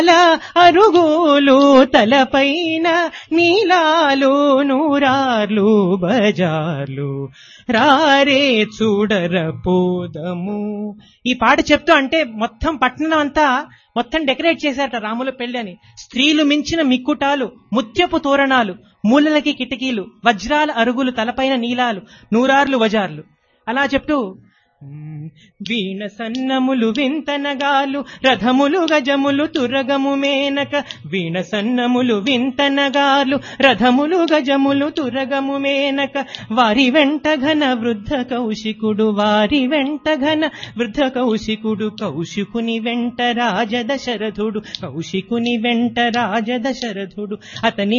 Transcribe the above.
తల అరుగులు తలపైన నీలాలు నూరార్లు బజార్లు రారే చూడర పోదము ఈ పాట చెప్తూ అంటే మొత్తం పట్టణం అంతా మొత్తం డెకరేట్ చేశారట రాముల పెళ్లి అని స్త్రీలు మించిన మిక్కుటాలు ముత్యపు తోరణాలు మూలలకి కిటికీలు వజ్రాల అరుగులు తలపైన నీలాలు నూరార్లు వజార్లు అలా చెప్తూ "మ్మ్, వీణ సన్నములు వింతనగాలు రథములు గజములు తురగము మేనక వీణ సన్నములు వింతనగాలు రథములు గజములు తురగము మేనక వారి వెంట ఘన వృద్ధ కౌశికుడు వారి వెంట ఘన వృద్ధ కౌశికుడు కౌశికుని వెంట రాజదశరథుడు కౌశికుని వెంట రాజదశరథుడు అతని